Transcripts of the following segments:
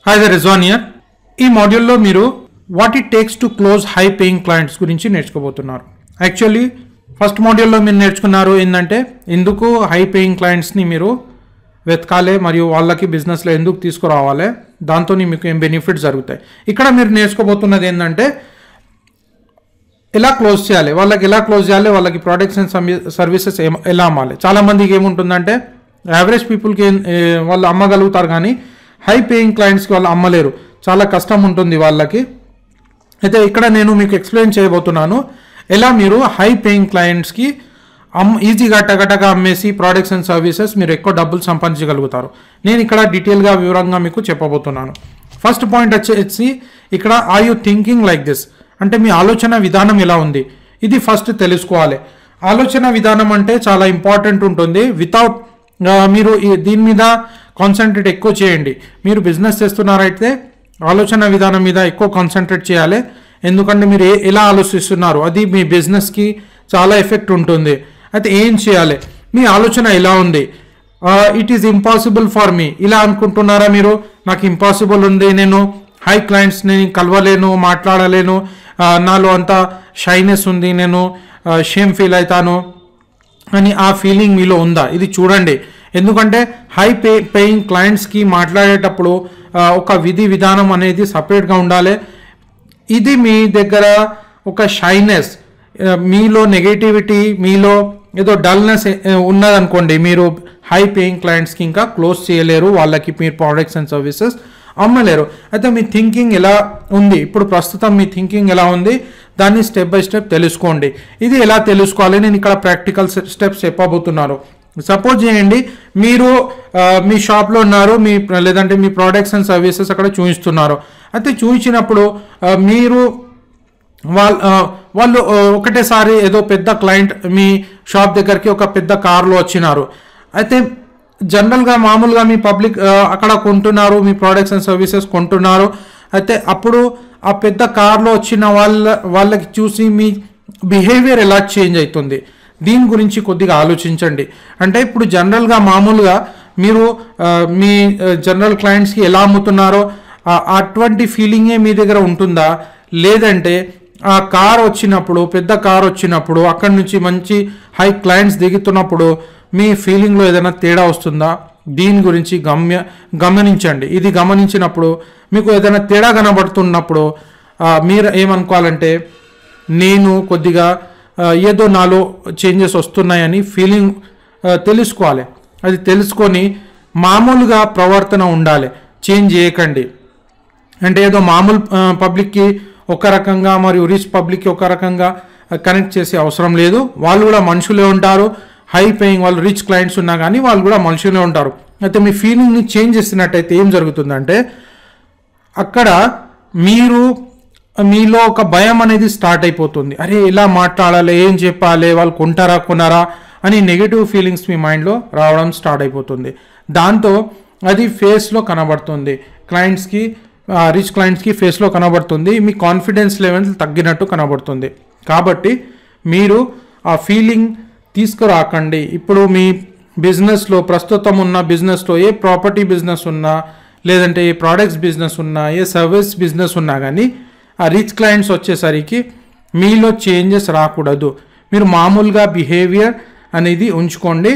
hi the Rizwan year ఈ మాడ్యూల్లో మీరు what it takes to close high paying clients గురించి నేర్చుకోబోతున్నారు యాక్చువల్లీ ఫస్ట్ మాడ్యూల్లో మీరు నేర్చుకున్నారు ఏంటంటే ఎందుకు హై పేయింగ్ క్లయింట్స్ని మీరు వెతకాలి మరియు వాళ్ళకి బిజినెస్లో ఎందుకు తీసుకురావాలి దాంతో మీకు ఏం బెనిఫిట్స్ జరుగుతాయి ఇక్కడ మీరు నేర్చుకోబోతున్నది ఏంటంటే ఎలా క్లోజ్ చేయాలి వాళ్ళకి ఎలా క్లోజ్ చేయాలి వాళ్ళకి ప్రొడక్ట్స్ అండ్ సర్వీసెస్ ఎలా అమ్మాలి చాలా మందికి ఏముంటుందంటే యావరేజ్ పీపుల్కి ఏం- ఏ, వాళ్ళు అమ్మగలుగుతారు కానీ హై పేయింగ్ క్లయింట్స్కి వాళ్ళు అమ్మలేరు చాలా కష్టం ఉంటుంది వాళ్ళకి అయితే ఇక్కడ నేను మీకు ఎక్స్ప్లెయిన్ చేయబోతున్నాను ఎలా మీరు హై పేయింగ్ క్లయింట్స్కి అమ్ ఈజీగా టగటగా అమ్మేసి ప్రోడక్ట్స్ అండ్ సర్వీసెస్ మీరు ఎక్కువ డబ్బులు సంపాదించగలుగుతారు నేను ఇక్కడ డీటెయిల్గా వివరంగా మీకు చెప్పబోతున్నాను ఫస్ట్ పాయింట్ వచ్చేసి ఇక్కడ are you thinking like this అంటే మీ ఆలోచన విధానం ఎలా ఉంది ఇది ఫస్ట్ తెలుసుకోవాలి ఆలోచన విధానం అంటే చాలా ఇంపార్టెంట్ ఉంటుంది వితౌట్ మీరు ఈ- దీని మీద కాన్సన్ట్రేట్ ఎక్కువ చేయండి మీరు బిజినెస్ చేస్తున్నారైతే ఆలోచన విధానం మీద ఎక్కువ కాన్సన్ట్రేట్ చేయాలి ఎందుకంటే మీరు ఏ- ఎలా ఆలోచిస్తున్నారు అది మీ బిజినెస్కి చాలా ఎఫెక్ట్ ఉంటుంది అయితే ఏం చేయాలి మీ ఆలోచన ఎలా ఉంది it is impossible for me ఇలా అనుకుంటున్నారా మీరు నాకు ఇంపాసిబుల్ ఉంది నేను హై క్లయింట్స్ నేను కలవలేను మాట్లాడలేను ఆ, నాలో అంత షైనెస్ ఉంది నేను షేమ్ ఫీల్ అవుతాను అని ఆ ఫీలింగ్ మీలో ఉందా ఇది చూడండి ఎందుకంటే హై పే పేయింగ్ క్లయింట్స్కి మాట్లాడేటప్పుడు ఆ, ఒక విధి విధానం అనేది సపరేట్గా ఉండాలి ఇది మీ దగ్గర ఒక షైనెస్ మీలో నెగటివిటీ మీలో ఏదో డల్నెస్ ఉన్నదనుకోండి మీరు హై పేయింగ్ క్లయింట్స్కి ఇంకా క్లోజ్ చేయలేరు వాళ్ళకి మీరు ప్రోడక్ట్స్ అండ్ సర్వీసెస్ అమ్మలేరు అయితే మీ థింకింగ్ ఎలా ఉంది ఇప్పుడు ప్రస్తుతం మీ థింకింగ్ ఎలా ఉంది దాన్ని స్టెప్ బై స్టెప్ తెలుసుకోండి ఇది ఎలా తెలుసుకోవాలి నేను ఇక్కడ ప్రాక్టికల్ స్టెప్స్ చెప్పబోతున్నాను సపోజ్ చేయండి మీరు ఆ, మీ షాప్లో ఉన్నారు మీ లేదంటే మీ ప్రోడక్ట్స్ అండ్ సర్వీసెస్ అక్కడ చూపిస్తున్నారు అయితే చూపించినప్పుడు ఆ, మీరు వాళ్ళ ఆ, వాళ్ళు ఆ, ఒకటేసారి ఏదో పెద్ద క్లయింట్ మీ షాప్ దగ్గరికి ఒక పెద్ద కార్లో వచ్చినారు అయితే జనరల్గా మామూలుగా మీ పబ్లిక్ ఆ, అక్కడ కొంటున్నారు మీ ప్రోడక్ట్స్ అండ్ సర్వీసెస్ కొంటున్నారు అయితే అప్పుడు ఆ పెద్ద కార్లో వచ్చిన వాళ్ళ వాళ్ళకి చూసి మీ బిహేవియర్ ఎలా చేంజ్ అవుతుంది దీని గురించి కొద్దిగా ఆలోచించండి అంటే ఇప్పుడు జనరల్గా మామూలుగా మీరు ఆ, మీ జనరల్ క్లయింట్స్కి ఎలా అమ్ముతున్నారో ఆ- అటువంటి ఫీలింగే మీ దగ్గర ఉంటుందా లేదంటే ఆ కార్ వచ్చినప్పుడు పెద్ద కార్ వచ్చినప్పుడు అక్కడి నుంచి మంచి హై క్లయింట్స్ దిగుతున్నప్పుడు మీ ఫీలింగ్లో ఏదైనా తేడా వస్తుందా దీని గురించి గమ్య గమనించండి ఇది గమనించినప్పుడు మీకు ఏదైనా తేడా కనబడుతున్నప్పుడు ఆ, మీరు ఏమనుకోవాలంటే నేను కొద్దిగా ఆ, ఏదో నాలో చేంజెస్ వస్తున్నాయని ఫీలింగ్ ఆ, తెలుసుకోవాలి అది తెలుసుకొని మామూలుగా ప్రవర్తన ఉండాలి చేంజ్ చేయకండి అంటే ఏదో మామూలు ఆ, పబ్లిక్కి ఒక రకంగా మరియు రిచ్ పబ్లిక్కి ఒక రకంగా కనెక్ట్ చేసే అవసరం లేదు వాళ్ళు కూడా మనుషులే ఉంటారు హై పేయింగ్ వాళ్ళు రిచ్ క్లయింట్స్ ఉన్నా కానీ వాళ్ళు కూడా మనుషులే ఉంటారు అయితే మీ ఫీలింగ్ని చేంజ్ చేసినట్టయితే ఏం జరుగుతుందంటే అక్కడ మీరు మీలో ఒక భయం అనేది స్టార్ట్ అయిపోతుంది అరే ఇలా మాట్లాడాలి ఏం చెప్పాలి వాళ్ళు కొంటారా కొనారా అని నెగిటివ్ ఫీలింగ్స్ మీ మైండ్లో రావడం స్టార్ట్ అయిపోతుంది దాంతో అది ఫేస్లో కనబడుతుంది క్లయింట్స్కి రిచ్ క్లయింట్స్కి ఫేస్లో కనబడుతుంది మీ కాన్ఫిడెన్స్ లెవెల్ తగ్గినట్టు కనబడుతుంది కాబట్టి మీరు ఆ ఫీలింగ్ తీసుకురాకండి ఇప్పుడు మీ బిజినెస్లో ప్రస్తుతం ఉన్న బిజినెస్లో ఏ ప్రాపర్టీ బిజినెస్ ఉన్నా లేదంటే ఏ ప్రోడక్ట్స్ బిజినెస్ ఉన్నా ఏ సర్వీస్ బిజినెస్ ఉన్నా కానీ ఆ రిచ్ క్లయింట్స్ వచ్చేసరికి మీలో చేంజెస్ రాకూడదు మీరు మామూలుగా బిహేవియర్ అనేది ఉంచుకోండి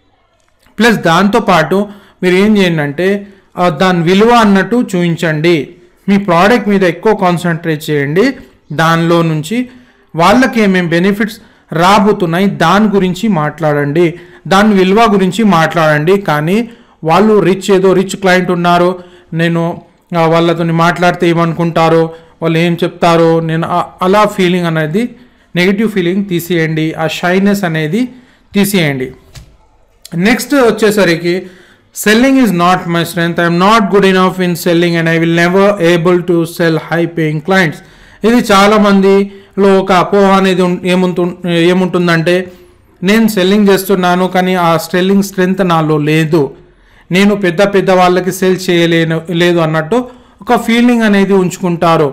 ప్లస్ దాంతోపాటు మీరు ఏం చేయండి అంటే ఆ, దాని విలువ అన్నట్టు చూపించండి మీ ప్రోడక్ట్ మీద ఎక్కువ కాన్సన్ట్రేట్ చేయండి దానిలో నుంచి వాళ్ళకి ఏమేమి బెనిఫిట్స్ రాబోతున్నాయి దాని గురించి మాట్లాడండి దాని విలువ గురించి మాట్లాడండి కానీ వాళ్ళు రిచ్ ఏదో రిచ్ క్లయింట్ ఉన్నారు నేను ఆ, వాళ్ళతో మాట్లాడితే ఏమనుకుంటారో వాళ్ళు ఏం చెప్తారో నేను ఆ- అలా ఫీలింగ్ అనేది నెగిటివ్ ఫీలింగ్ తీసేయండి ఆ షైనెస్ అనేది తీసేయండి నెక్స్ట్ వచ్చేసరికి selling is not my strength I'm not good enough in selling and I will never able to sell high paying clients ఇది చాలా మందిలో ఒక అపోహ అనేది ఉం- ఏముంటు ఏముంటుందంటే నేను సెల్లింగ్ చేస్తున్నాను కానీ ఆ సెల్లింగ్ స్ట్రెంత్ నాలో లేదు నేను పెద్ద పెద్ద వాళ్ళకి సెల్ చేయలేను లేదు అన్నట్టు ఒక ఫీలింగ్ అనేది ఉంచుకుంటారు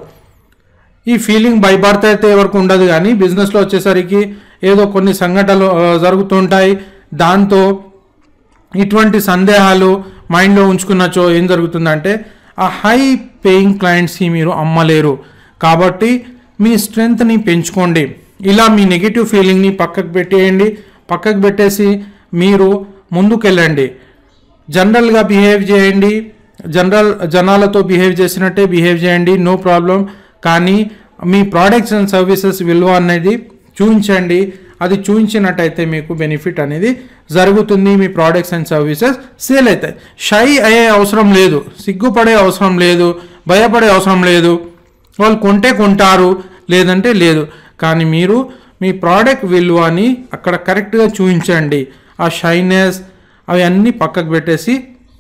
ఈ ఫీలింగ్ బై బర్త్ అయితే ఎవరికి ఉండదు కానీ బిజినెస్లో వచ్చేసరికి ఏదో కొన్ని సంఘటనలు ఆ, జరుగుతుంటాయి దాంతో ఇటువంటి సందేహాలు మైండ్లో ఉంచుకున్నచో ఏం జరుగుతుందంటే ఆ హై పేయింగ్ క్లయింట్స్కి మీరు అమ్మలేరు కాబట్టి మీ స్ట్రెంగ్త్ని పెంచుకోండి ఇలా మీ నెగిటివ్ ఫీలింగ్ని పక్కకు పెట్టేయండి పక్కకు పెట్టేసి మీరు ముందుకెళ్ళండి జనరల్గా బిహేవ్ చేయండి జనరల్ జనాలతో బిహేవ్ చేసినట్టే బిహేవ్ చేయండి నో ప్రాబ్లం కానీ మీ ప్రోడక్ట్స్ అండ్ సర్వీసెస్ విలువ అనేది చూపించండి అది చూపించినట్టయితే మీకు బెనిఫిట్ అనేది జరుగుతుంది మీ ప్రోడక్ట్స్ అండ్ సర్వీసెస్ సేల్ అవుతాయి షై అయ్యే అవసరం లేదు సిగ్గుపడే అవసరం లేదు భయపడే అవసరం లేదు వాళ్ళు కొంటే కొంటారు లేదంటే లేదు కానీ మీరు మీ ప్రోడక్ట్ విలువని అక్కడ కరెక్ట్గా చూపించండి ఆ షైనెస్ అవి అన్నీ పక్కకు పెట్టేసి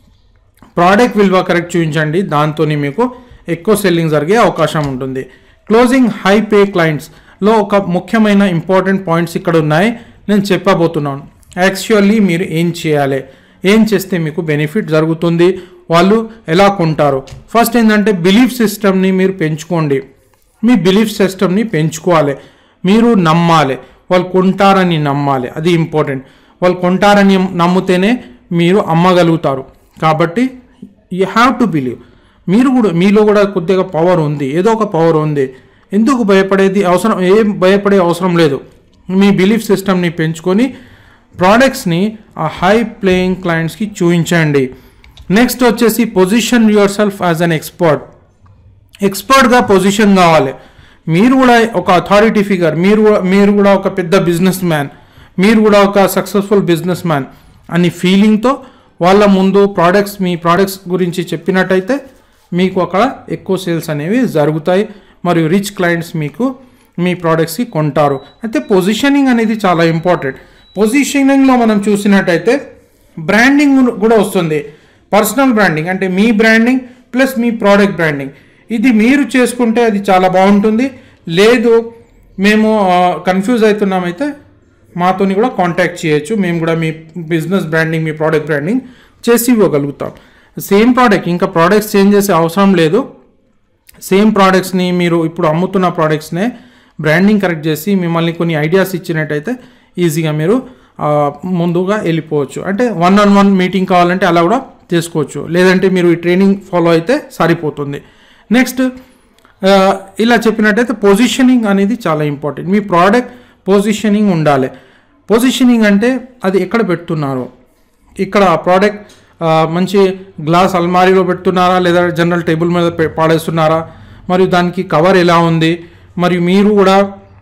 ప్రోడక్ట్ విలువ కరెక్ట్ చూపించండి దాంతో మీకు ఎక్కువ సెల్లింగ్ జరిగే అవకాశం ఉంటుంది క్లోజింగ్ హై పే క్లయింట్స్లో ఒక ముఖ్యమైన ఇంపార్టెంట్ పాయింట్స్ ఇక్కడ ఉన్నాయి నేను చెప్పబోతున్నాను యాక్చువల్లీ మీరు ఏం చేయాలి ఏం చేస్తే మీకు బెనిఫిట్ జరుగుతుంది వాళ్ళు ఎలా కొంటారు ఫస్ట్ ఏంటంటే బిలీఫ్ సిస్టమ్ని మీరు పెంచుకోండి మీ బిలీఫ్ సిస్టమ్ని పెంచుకోవాలి మీరు నమ్మాలి వాళ్ళు కొంటారని నమ్మాలి అది ఇంపార్టెంట్ వాళ్ళు కొంటారని నమ్మితేనే మీరు అమ్మగలుగుతారు కాబట్టి యూ హ్యావ్ టు బిలీవ్ మీరు కూడా మీలో కూడా కొద్దిగా పవర్ ఉంది ఏదో ఒక పవర్ ఉంది ఎందుకు భయపడేది అవసరం ఏం భయపడే అవసరం లేదు మీ బిలీఫ్ సిస్టమ్ని పెంచుకొని ప్రోడక్ట్స్ని ఆ హై ప్లేయింగ్ క్లయింట్స్కి చూపించండి నెక్స్ట్ వచ్చేసి position yourself as an expert ఎక్స్పర్ట్గా పొజిషన్ కావాలి మీరు కూడా ఒక అథారిటీ ఫిగర్ మీరు కూడా- మీరు కూడా ఒక పెద్ద బిజినెస్ మ్యాన్ మీరు కూడా ఒక సక్సెస్ఫుల్ బిజినెస్ మ్యాన్ అని ఫీలింగ్తో వాళ్ళ ముందు ప్రోడక్ట్స్ మీ ప్రోడక్ట్స్ గురించి చెప్పినట్టయితే మీకు అక్కడ ఎక్కువ సేల్స్ అనేవి జరుగుతాయి మరియు రిచ్ క్లయింట్స్ మీకు మీ ప్రోడక్ట్స్కి కొంటారు అయితే పొజిషనింగ్ అనేది చాలా ఇంపార్టెంట్ పొజిషనింగ్లో మనం చూసినట్టయితే బ్రాండింగ్ కూడా వస్తుంది పర్సనల్ బ్రాండింగ్ అంటే మీ బ్రాండింగ్ ప్లస్ మీ ప్రోడక్ట్ బ్రాండింగ్ ఇది మీరు చేసుకుంటే అది చాలా బాగుంటుంది లేదు మేము కన్ఫ్యూజ్ అవుతున్నామైతే మాతోని కూడా కాంటాక్ట్ చేయొచ్చు మేము కూడా మీ బిజినెస్ బ్రాండింగ్ మీ ప్రోడక్ట్ బ్రాండింగ్ చేసి ఇవ్వగలుగుతాం సేమ్ ప్రోడక్ట్ ఇంకా ప్రోడక్ట్స్ చేంజ్ చేసే అవసరం లేదు సేమ్ ప్రోడక్ట్స్ని మీరు ఇప్పుడు అమ్ముతున్న ప్రోడక్ట్స్నే బ్రాండింగ్ కరెక్ట్ చేసి మిమ్మల్ని కొన్ని ఐడియాస్ ఇచ్చినట్టయితే ఈజీగా మీరు ఆ, ముందుగా వెళ్ళిపోవచ్చు అంటే వన్ ఆన్ వన్ మీటింగ్ కావాలంటే అలా కూడా చేసుకోవచ్చు లేదంటే మీరు ఈ ట్రైనింగ్ ఫాలో అయితే సరిపోతుంది నెక్స్ట్ ఇలా చెప్పినట్టయితే పొజిషనింగ్ అనేది చాలా ఇంపార్టెంట్ మీ ప్రోడక్ట్ పొజిషనింగ్ ఉండాలి పొజిషనింగ్ అంటే అది ఎక్కడ పెడుతున్నారు ఇక్కడ ఆ ప్రోడక్ట్ ఆ, మంచి గ్లాస్ అల్మారీలో పెడుతున్నారా లేదా జనరల్ టేబుల్ మీద పె- పాడేస్తున్నారా మరియు దానికి కవర్ ఎలా ఉంది మరియు మీరు కూడా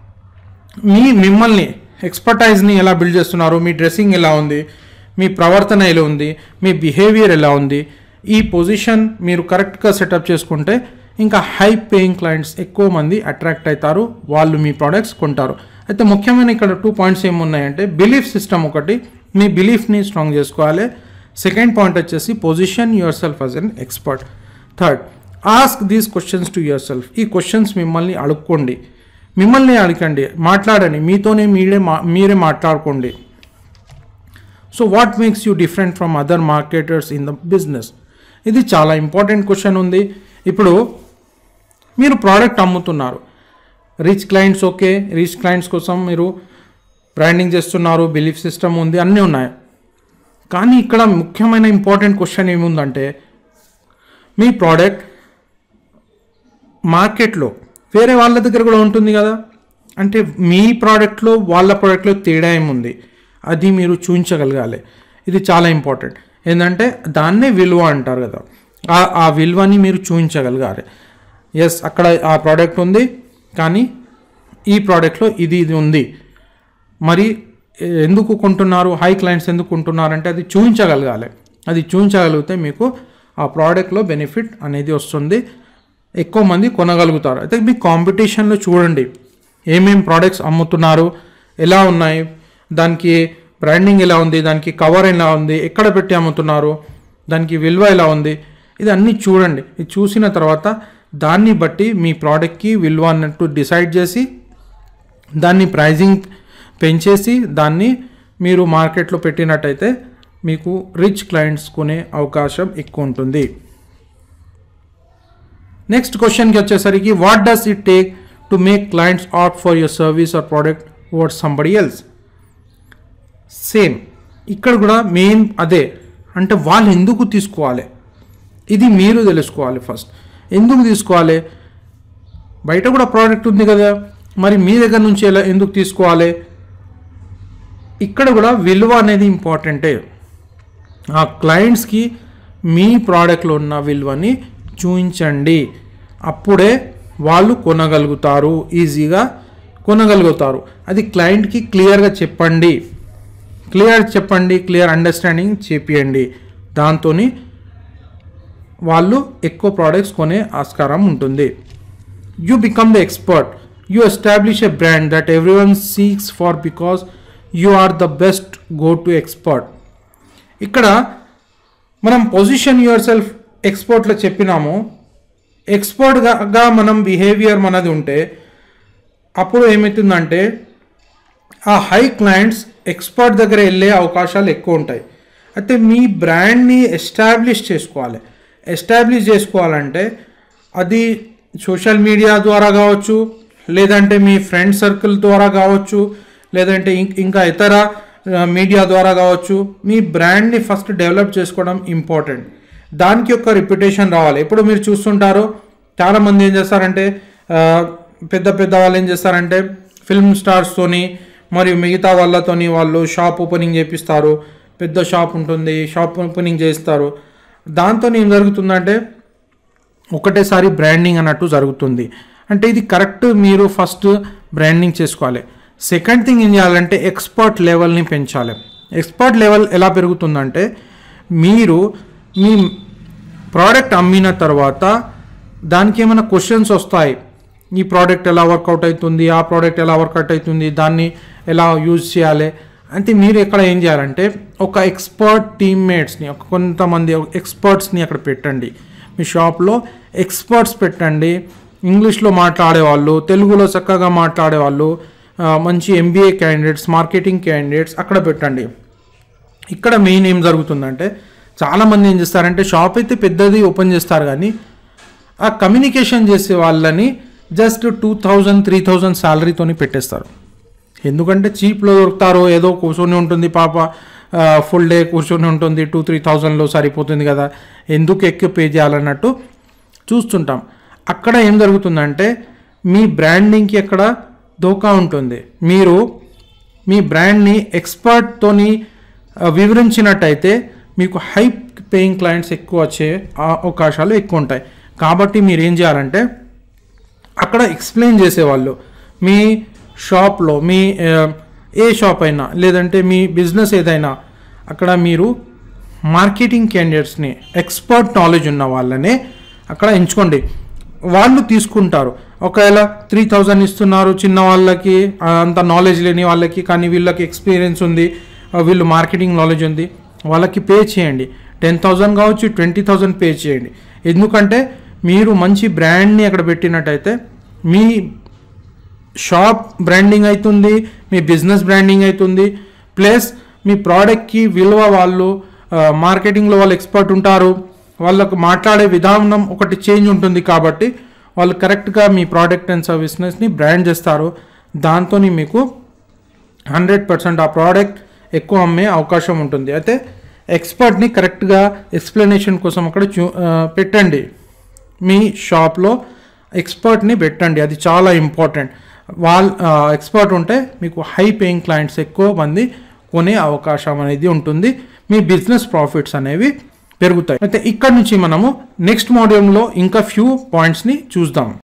మీ మిమ్మల్ని ఎక్స్పర్టైజ్ని ఎలా బిల్డ్ చేస్తున్నారు మీ డ్రెస్సింగ్ ఎలా ఉంది మీ ప్రవర్తన ఎలా ఉంది మీ బిహేవియర్ ఎలా ఉంది ఈ పొజిషన్ మీరు కరెక్ట్గా సెటప్ చేసుకుంటే ఇంకా హై పేయింగ్ క్లయింట్స్ ఎక్కువ మంది అట్రాక్ట్ అవుతారు వాళ్ళు మీ ప్రోడక్ట్స్ కొంటారు అయితే ముఖ్యమైన ఇక్కడ టూ పాయింట్స్ ఏమున్నాయంటే బిలీఫ్ సిస్టమ్ ఒకటి మీ బిలీఫ్ని స్ట్రాంగ్ చేసుకోవాలి సెకండ్ పాయింట్ వచ్చేసి position yourself as an expert third ask these questions to yourself ఈ క్వశ్చన్స్ మిమ్మల్ని అడుక్కోండి మిమ్మల్ని అడగండి మాట్లాడండి మీతోనే మీరే మా మీరే మాట్లాడుకోండి so what makes you different from other marketers in the business ఇది చాలా ఇంపార్టెంట్ క్వశ్చన్ ఉంది ఇప్పుడు మీరు ప్రోడక్ట్ అమ్ముతున్నారు rich clients okay rich clients కోసం మీరు బ్రాండింగ్ చేస్తున్నారు బిలీఫ్ సిస్టమ్ ఉంది అన్నీ ఉన్నాయి కానీ ఇక్కడ ముఖ్యమైన ఇంపార్టెంట్ క్వశ్చన్ ఏముందంటే మీ ప్రోడక్ట్ మార్కెట్లో వేరే వాళ్ళ దగ్గర కూడా ఉంటుంది కదా అంటే మీ ప్రోడక్ట్లో వాళ్ళ ప్రోడక్ట్లో తేడా ఏముంది అది మీరు చూపించగలగాలి ఇది చాలా ఇంపార్టెంట్ ఏంటంటే దాన్నే విలువ అంటారు కదా ఆ ఆ విలువని మీరు చూపించగలగాలి ఎస్ అక్కడ ఆ ప్రోడక్ట్ ఉంది కానీ ఈ ప్రోడక్ట్లో ఇది ఇది ఉంది మరి ఎందుకు కొంటున్నారు హై క్లయింట్స్ ఎందుకు కొంటున్నారు అంటే అది చూపించగలగాలి అది చూపించగలిగితే మీకు ఆ ప్రోడక్ట్లో బెనిఫిట్ అనేది వస్తుంది ఎక్కువ మంది కొనగలుగుతారు అయితే మీ కాంపిటీషన్లో చూడండి ఏమేం ప్రోడక్ట్స్ అమ్ముతున్నారు ఎలా ఉన్నాయి దానికి బ్రాండింగ్ ఎలా ఉంది దానికి కవర్ ఎలా ఉంది ఎక్కడ పెట్టి అమ్ముతున్నారు దానికి విలువ ఎలా ఉంది ఇది అన్నీ చూడండి ఇది చూసిన తర్వాత దాన్ని బట్టి మీ ప్రోడక్ట్కి విలువ అన్నట్టు డిసైడ్ చేసి దాన్ని ప్రైజింగ్ పెంచేసి దాన్ని మీరు మార్కెట్లో పెట్టినట్టయితే మీకు రిచ్ క్లయింట్స్ కొనే అవకాశం ఎక్కువ ఉంటుంది నెక్స్ట్ క్వశ్చన్కి వచ్చేసరికి what does it take to make clients opt for your service or product word somebody else same ఇక్కడ కూడా మెయిన్ అదే అంటే వాళ్ళు ఎందుకు తీసుకోవాలి ఇది మీరు తెలుసుకోవాలి ఫస్ట్ ఎందుకు తీసుకోవాలి బయట కూడా ప్రోడక్ట్ ఉంది కదా మరి మీ దగ్గర నుంచి ఎలా ఎందుకు తీసుకోవాలి ఇక్కడ కూడా విలువ అనేది ఇంపార్టెంటే ఆ క్లయింట్స్కి మీ ప్రోడక్ట్లో ఉన్న విలువని చూపించండి అప్పుడే వాళ్ళు కొనగలుగుతారు ఈజీగా కొనగలుగుతారు అది క్లయింట్కి క్లియర్గా చెప్పండి క్లియర్ చెప్పండి క్లియర్ అండర్స్టాండింగ్ చేపియండి దాంతో వాళ్ళు ఎక్కువ ప్రోడక్ట్స్ కొనే ఆస్కారం ఉంటుంది you become the expert you establish a brand that every one seeks for because you are the best go to expert ఇక్కడ మనం పొజిషన్ యువర్ సెల్ఫ్ ఎక్స్పర్ట్లో చెప్పినాము ఎక్స్పర్ట్గా మనం బిహేవియర్ మనది ఉంటే అప్పుడు ఏమవుతుందంటే ఆ హై క్లయింట్స్ ఎక్స్పర్ట్ దగ్గర వెళ్ళే అవకాశాలు ఎక్కువ ఉంటాయి అయితే మీ బ్రాండ్ని ఎస్టాబ్లిష్ చేసుకోవాలి ఎస్టాబ్లిష్ చేసుకోవాలంటే అది సోషల్ మీడియా ద్వారా కావచ్చు లేదంటే మీ ఫ్రెండ్ సర్కిల్ ద్వారా కావచ్చు లేదంటే ఇం- ఇంకా ఇతర మీడియా ద్వారా కావచ్చు మీ బ్రాండ్ని ఫస్ట్ డెవలప్ చేసుకోవడం ఇంపార్టెంట్ దానికి ఒక రిప్యుటేషన్ రావాలి ఇప్పుడు మీరు చూస్తుంటారు చాలామంది ఏం చేస్తారంటే ఆ, పెద్ద పెద్ద వాళ్ళు ఏం చేస్తారంటే ఫిల్మ్ స్టార్స్తోని మరియు మిగతా వాళ్ళతోని వాళ్ళు షాప్ ఓపెనింగ్ చేపిస్తారు పెద్ద షాప్ ఉంటుంది షాప్ ఓపెనింగ్ చేస్తారు దాంతో ఏం జరుగుతుందంటే ఒకటేసారి బ్రాండింగ్ అన్నట్టు జరుగుతుంది అంటే ఇది కరెక్ట్ మీరు ఫస్ట్ బ్రాండింగ్ చేసుకోవాలి సెకండ్ థింగ్ ఏం చేయాలంటే ఎక్స్పర్ట్ లెవెల్ని పెంచాలి ఎక్స్పర్ట్ లెవెల్ ఎలా పెరుగుతుందంటే మీరు మీ ప్రోడక్ట్ అమ్మిన తర్వాత దానికి ఏమైనా క్వశ్చన్స్ వస్తాయి ఈ ప్రోడక్ట్ ఎలా వర్కౌట్ అవుతుంది ఆ ప్రోడక్ట్ ఎలా వర్కౌట్ అవుతుంది దాన్ని ఎలా యూజ్ చేయాలి అంటే మీరు ఇక్కడ ఏం చేయాలంటే ఒక ఎక్స్పర్ట్ టీమ్మేట్స్ని ఒక కొంతమంది ఎక్స్పర్ట్స్ని అక్కడ పెట్టండి మీ షాప్లో ఎక్స్పర్ట్స్ పెట్టండి ఇంగ్లీష్లో మాట్లాడేవాళ్ళు తెలుగులో చక్కగా మాట్లాడేవాళ్ళు ఆ, మంచి ఎంబీఏ క్యాండిడేట్స్ మార్కెటింగ్ క్యాండిడేట్స్ అక్కడ పెట్టండి ఇక్కడ మెయిన్ ఏం జరుగుతుందంటే చాలామంది ఏం చేస్తారంటే షాప్ అయితే పెద్దది ఓపెన్ చేస్తారు కానీ ఆ కమ్యూనికేషన్ చేసే వాళ్ళని just two thousand three thousand శాలరీతోని పెట్టేస్తారు ఎందుకంటే చీప్లో దొరుకుతారో ఏదో కూర్చొని ఉంటుంది పాప ఫుల్ డే కూర్చొని ఉంటుంది టూ త్రీ థౌజండ్లో సరిపోతుంది కదా ఎందుకు ఎక్కువ పే చేయాలన్నట్టు చూస్తుంటాం అక్కడ ఏం జరుగుతుందంటే మీ బ్రాండింగ్కి అక్కడ దోకా ఉంటుంది మీరు మీ బ్రాండ్ని ఎక్స్పర్ట్తోని ఆ, వివరించినట్టయితే మీకు హై పేయింగ్ క్లయింట్స్ ఎక్కువ వచ్చే ఆ అవకాశాలు ఎక్కువ ఉంటాయి కాబట్టి మీరు ఏం చేయాలంటే అక్కడ ఎక్స్ప్లెయిన్ చేసేవాళ్ళు మీ షాప్లో మీ ఆ, ఏ షాప్ అయినా లేదంటే మీ బిజినెస్ ఏదైనా అక్కడ మీరు మార్కెటింగ్ క్యాండిడేట్స్ని ఎక్స్పర్ట్ నాలెడ్జ్ ఉన్న వాళ్ళనే అక్కడ ఎంచుకోండి వాళ్ళు తీసుకుంటారు ఒకవేళ త్రీ థౌజండ్ ఇస్తున్నారు చిన్న వాళ్ళకి ఆ, అంత నాలెడ్జ్ లేని వాళ్ళకి కానీ వీళ్ళకి ఎక్స్పీరియన్స్ ఉంది ఆ, వీళ్ళు మార్కెటింగ్ నాలెడ్జ్ ఉంది వాళ్ళకి పే చేయండి టెన్ థౌజండ్ కావచ్చు ట్వంటీ థౌజండ్ పే చేయండి ఎందుకంటే మీరు మంచి బ్రాండ్ని అక్కడ పెట్టినట్టయితే మీ షాప్ బ్రాండింగ్ అవుతుంది మీ బిజినెస్ బ్రాండింగ్ అవుతుంది ప్లస్ మీ ప్రోడక్ట్కి విలువ వాళ్ళు ఆ, మార్కెటింగ్లో వాళ్ళు ఎక్స్పర్ట్ ఉంటారు వాళ్ళకు మాట్లాడే విధానం ఒకటి చేంజ్ ఉంటుంది కాబట్టి వాళ్ళు కరెక్ట్గా మీ ప్రోడక్ట్ అండ్ సర్వీసెస్ని బ్రాండ్ చేస్తారు దాంతో మీకు హండ్రెడ్ పర్సెంట్ ఆ ప్రోడక్ట్ ఎక్కువ అమ్మే అవకాశం ఉంటుంది అయితే ఎక్స్పర్ట్ని కరెక్ట్గా ఎక్స్ప్లెనేషన్ కోసం అక్కడ చూ ఆ, పెట్టండి మీ షాప్లో ఎక్స్పర్ట్ని పెట్టండి అది చాలా ఇంపార్టెంట్ వాళ్ళ ఎక్స్పర్ట్ ఉంటే మీకు హై పేయింగ్ క్లయింట్స్ ఎక్కువ మంది కొనే అవకాశం అనేది ఉంటుంది మీ బిజినెస్ ప్రాఫిట్స్ అనేవి పెరుగుతాయి అయితే ఇక్కడ నుంచి మనము నెక్స్ట్ మాడ్యూల్లో ఇంకా ఫ్యూ పాయింట్స్ని చూద్దాం